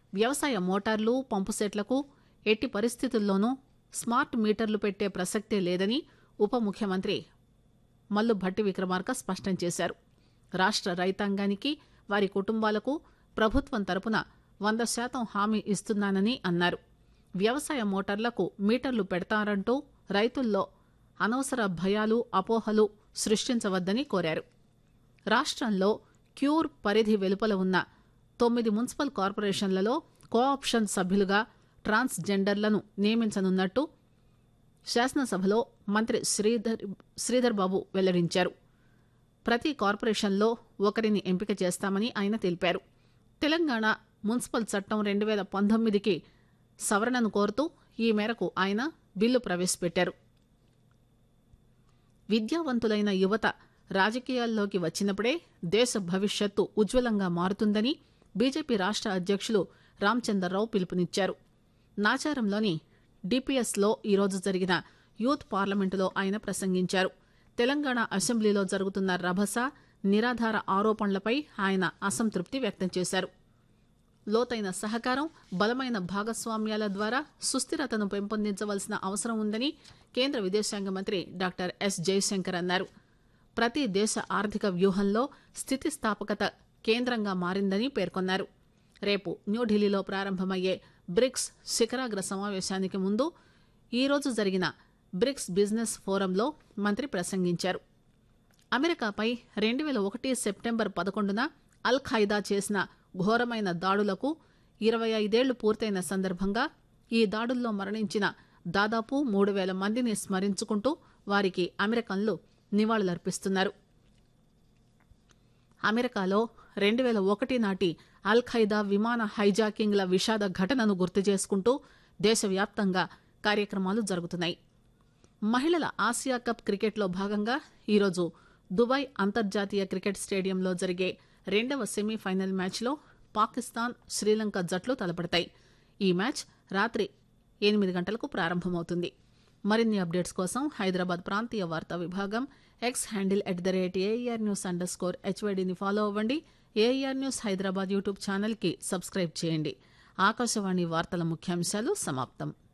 వ్యవసాయ మోటార్లు పంపుసెట్లకు ఎట్టి పరిస్థితుల్లోనూ స్మార్ట్ మీటర్లు పెట్టే ప్రసక్తే లేదని ఉప ముఖ్యమంత్రి మల్లు భట్టి విక్రమార్క స్పష్టం చేశారు రాష్ట్ర రైతాంగానికి వారి కుటుంబాలకు ప్రభుత్వం తరపున వంద శాతం హామీ ఇస్తున్నానని అన్నారు వ్యవసాయ మోటార్లకు మీటర్లు పెడతారంటూ రైతుల్లో అనవసర భయాలు అపోహలు సృష్టించవద్దని కోరారు రాష్ట్రంలో క్యూర్ పరిధి వెలుపల ఉన్న తొమ్మిది మున్సిపల్ కార్పొరేషన్లలో కోఆప్షన్ సభ్యులుగా ట్రాన్స్ జెండర్లను నియమించనున్నట్టు శాసనసభలో మంత్రి శ్రీధర్ శ్రీధర్ బాబు వెల్లడించారు ప్రతి కార్పొరేషన్లో ఒకరిని ఎంపిక చేస్తామని ఆయన తెలిపారు తెలంగాణ మున్సిపల్ చట్టం రెండు వేల పంతొమ్మిదికి సవరణను కోరుతూ ఈ మేరకు ఆయన బిల్లు ప్రవేశపెట్టారు విద్యావంతులైన యువత రాజకీయాల్లోకి వచ్చినప్పుడే దేశ భవిష్యత్తు ఉజ్వలంగా మారుతుందని బీజేపీ రాష్ట్ర అధ్యక్షులు రామచందర్రావు పిలుపునిచ్చారు నాచారంలోని డిపిఎస్లో ఈరోజు జరిగిన యూత్ పార్లమెంటులో ఆయన ప్రసంగించారు తెలంగాణ అసెంబ్లీలో జరుగుతున్న రభస నిరాధార ఆరోపణలపై ఆయన అసంతృప్తి వ్యక్తం చేశారు లోతైన సహకారం బలమైన భాగస్వామ్యాల ద్వారా సుస్థిరతను పెంపొందించవలసిన అవసరం ఉందని కేంద్ర విదేశాంగ మంత్రి డాక్టర్ ఎస్ జయశంకర్ అన్నారు ప్రతి దేశ ఆర్థిక వ్యూహంలో స్థితిస్థాపకత కేంద్రంగా మారిందని పేర్కొన్నారు రేపు న్యూఢిల్లీలో ప్రారంభమయ్యే బ్రిక్స్ శిఖరాగ్ర సమావేశానికి ముందు ఈరోజు జరిగిన బ్రిక్స్ బిజినెస్ ఫోరంలో మంత్రి ప్రసంగించారు అమెరికాపై రెండు వేల ఒకటి సెప్టెంబర్ పదకొండున అల్ ఖైదా చేసిన ఘోరమైన దాడులకు ఇరవై ఐదేళ్లు పూర్తయిన సందర్భంగా ఈ దాడుల్లో మరణించిన దాదాపు మూడు వేల మందిని స్మరించుకుంటూ వారికి అమెరికన్లు నివాళులర్పిస్తున్నారు అమెరికాలో రెండు వేల ఒకటి నాటి అల్ ఖైదా విమాన హైజాకింగ్ల విషాద ఘటనను గుర్తు చేసుకుంటూ దేశవ్యాప్తంగా కార్యక్రమాలు జరుగుతున్నాయి మహిళల ఆసియా కప్ క్రికెట్లో భాగంగా ఈరోజు దుబాయ్ అంతర్జాతీయ క్రికెట్ స్టేడియంలో జరిగే రెండవ సెమీఫైనల్ మ్యాచ్లో పాకిస్తాన్ శ్రీలంక జట్లు తలపడతాయి ఈ మ్యాచ్ రాత్రి ఎనిమిది గంటలకు ప్రారంభమవుతుంది మరిన్ని అప్డేట్స్ కోసం హైదరాబాద్ ప్రాంతీయ వార్తా విభాగం X handle at the rate AR news under score హెచ్వైడిని ఫాలో అవ్వండి ఏఆర్ న్యూస్ హైదరాబాద్ యూట్యూబ్ ఛానల్కి సబ్స్క్రైబ్ చేయండి ఆకాశవాణి వార్తల ముఖ్యాంశాలు సమాప్తం